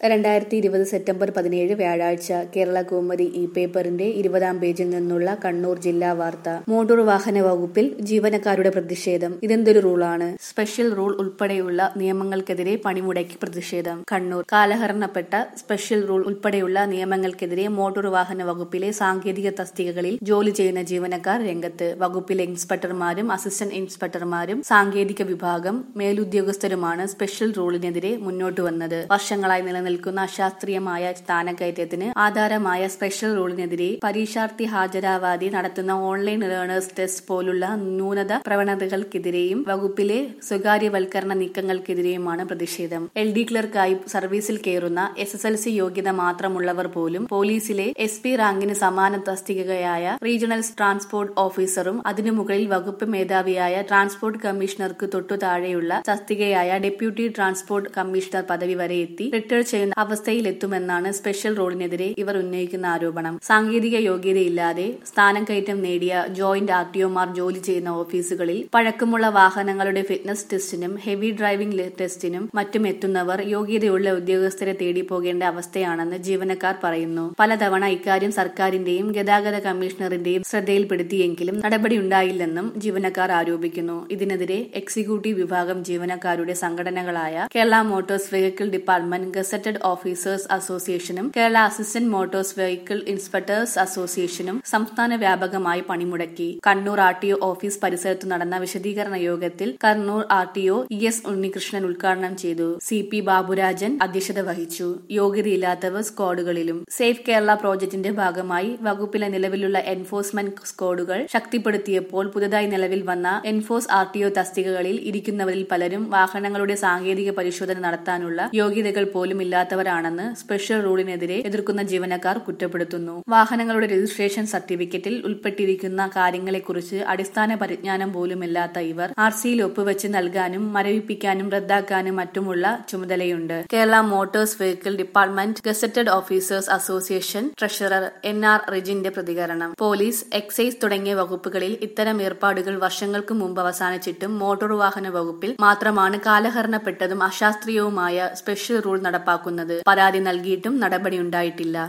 രണ്ടായിരത്തി ഇരുപത് സെപ്റ്റംബർ പതിനേഴ് വ്യാഴാഴ്ച കേരള കൗമുദി ഇ പേപ്പറിന്റെ ഇരുപതാം പേജിൽ നിന്നുള്ള കണ്ണൂർ ജില്ലാ വാർത്ത മോട്ടോർ വാഹന വകുപ്പിൽ ജീവനക്കാരുടെ പ്രതിഷേധം ഇതെന്തൊരു റൂളാണ് സ്പെഷ്യൽ റൂൾ ഉൾപ്പെടെയുള്ള നിയമങ്ങൾക്കെതിരെ പണിമുടക്കി പ്രതിഷേധം കണ്ണൂർ കാലഹരണപ്പെട്ട സ്പെഷ്യൽ റൂൾ ഉൾപ്പെടെയുള്ള നിയമങ്ങൾക്കെതിരെ മോട്ടോർ വാഹന വകുപ്പിലെ സാങ്കേതിക തസ്തികകളിൽ ജോലി ചെയ്യുന്ന ജീവനക്കാർ രംഗത്ത് വകുപ്പിലെ ഇൻസ്പെക്ടർമാരും അസിസ്റ്റന്റ് ഇൻസ്പെക്ടർമാരും സാങ്കേതിക വിഭാഗം മേലുദ്യോഗസ്ഥരുമാണ് സ്പെഷ്യൽ റൂളിനെതിരെ മുന്നോട്ട് വന്നത് വർഷങ്ങളായി നിലനിൽക്കുന്ന അശാസ്ത്രീയമായ സ്ഥാനക്കയറ്റത്തിന് ആധാരമായ സ്പെഷ്യൽ റൂളിനെതിരെ പരീക്ഷാർത്ഥി ഹാജരാവാതെ നടത്തുന്ന ഓൺലൈൻ ലേണേഴ്സ് ടെസ്റ്റ് പോലുള്ള ന്യൂനത പ്രവണതകൾക്കെതിരെയും വകുപ്പിലെ സ്വകാര്യവൽക്കരണ നീക്കങ്ങൾക്കെതിരെയുമാണ് പ്രതിഷേധം എൽ ഡി ക്ലർക്കായി സർവീസിൽ കയറുന്ന എസ് എസ് എൽ സി യോഗ്യത മാത്രമുള്ളവർ പോലും പോലീസിലെ എസ് പി റാങ്കിന് സമാന തസ്തികയായ റീജിയണൽ ട്രാൻസ്പോർട്ട് ഓഫീസറും അതിനു മുകളിൽ വകുപ്പ് മേധാവിയായ ട്രാൻസ്പോർട്ട് കമ്മീഷണർക്ക് തൊട്ടു താഴെയുള്ള തസ്തികയായ ഡെപ്യൂട്ടി ട്രാൻസ്പോർട്ട് കമ്മീഷണർ പദവി വരെ എത്തി റിട്ടയർ ചെയ്യുന്ന അവസ്ഥയിലെത്തുമെന്നാണ് സ്പെഷ്യൽ റോളിനെതിരെ ഇവർ ഉന്നയിക്കുന്ന ആരോപണം സാങ്കേതിക യോഗ്യതയില്ലാതെ സ്ഥാനം കയറ്റം നേടിയ ജോയിന്റ് ആർ ടിഒമാർ ജോലി ചെയ്യുന്ന ഓഫീസുകളിൽ പഴക്കമുള്ള വാഹനങ്ങളുടെ ഫിറ്റ്നസ് ടെസ്റ്റിനും ഹെവി ഡ്രൈവിംഗ് ടെസ്റ്റിനും മറ്റും എത്തുന്നവർ യോഗ്യതയുള്ള ഉദ്യോഗസ്ഥരെ തേടി പോകേണ്ട അവസ്ഥയാണെന്ന് ജീവനക്കാർ പറയുന്നു പലതവണ ഇക്കാര്യം സർക്കാരിന്റെയും ഗതാഗത കമ്മീഷണറിന്റെയും ശ്രദ്ധയിൽപ്പെടുത്തിയെങ്കിലും നടപടി ഉണ്ടായില്ലെന്നും ജീവനക്കാർ ആരോപിക്കുന്നു ഇതിനെതിരെ എക്സിക്യൂട്ടീവ് വിഭാഗം ജീവനക്കാരുടെ സംഘടനകളായ Kerala motors vehicle department gazetted officers അസോസിയേഷനും Kerala assistant motors vehicle inspectors അസോസിയേഷനും സംസ്ഥാന വ്യാപകമായി പണിമുടക്കി Kannur R T O office പരിസരത്ത് നടന്ന വിശദീകരണ യോഗത്തിൽ Kannur R T O E S Unnikrishnan ഉദ്ഘാടനം ചെയ്തു സി പി ബാബുരാജൻ അധ്യക്ഷത വഹിച്ചു യോഗ്യതയില്ലാത്തവർ സ്ക്വാഡുകളിലും സേഫ് കേരള പ്രോജക്ടിന്റെ ഭാഗമായി വകുപ്പിലെ നിലവിലുള്ള എൻഫോഴ്സ്മെന്റ് സ്ക്വാഡുകൾ ശക്തിപ്പെടുത്തിയപ്പോൾ പുതുതായി നിലവിൽ വന്ന എൻഫോഴ്സ് ആർ ടി ഒ തസ്തികകളിൽ ഇരിക്കുന്നവരിൽ പലരും വാഹനങ്ങളുടെ സാങ്കേതിക പരിശോധന നടത്താനുള്ള യോഗ്യതകൾ പോലും ഇല്ലാത്തവരാണെന്ന് സ്പെഷ്യൽ റൂളിനെതിരെ എതിർക്കുന്ന ജീവനക്കാർ കുറ്റപ്പെടുത്തുന്നു വാഹനങ്ങളുടെ രജിസ്ട്രേഷൻ സർട്ടിഫിക്കറ്റിൽ ഉൾപ്പെട്ടിരിക്കുന്ന കാര്യങ്ങളെക്കുറിച്ച് അടിസ്ഥാന പരിജ്ഞാനം പോലുമില്ലാത്ത ഇവർ ആർ സിയിൽ ഒപ്പുവെച്ച് നൽകാനും മരവിപ്പിക്കാനും റദ്ദാക്കാനും മറ്റുമുള്ള ചുമതലയുണ്ട് Kerala motors vehicle department gazetted officers association treasurer N R റിജിന്റെ പ്രതികരണം പോലീസ് എക്സൈസ് തുടങ്ങിയ വകുപ്പുകളിൽ ഇത്തരം ഏർപ്പാടുകൾ വർഷങ്ങൾക്ക് മുമ്പ് അവസാനിച്ചിട്ടും മോട്ടോർ വാഹന വകുപ്പിൽ മാത്രമാണ് കാലഹരണപ്പെട്ടതും അശാസ്ത്രീയവുമായ സ്പെഷ്യൽ റൂൾ നടപ്പാക്കുന്നത് പരാതി നൽകിയിട്ടും നടപടിയുണ്ടായിട്ടില്ല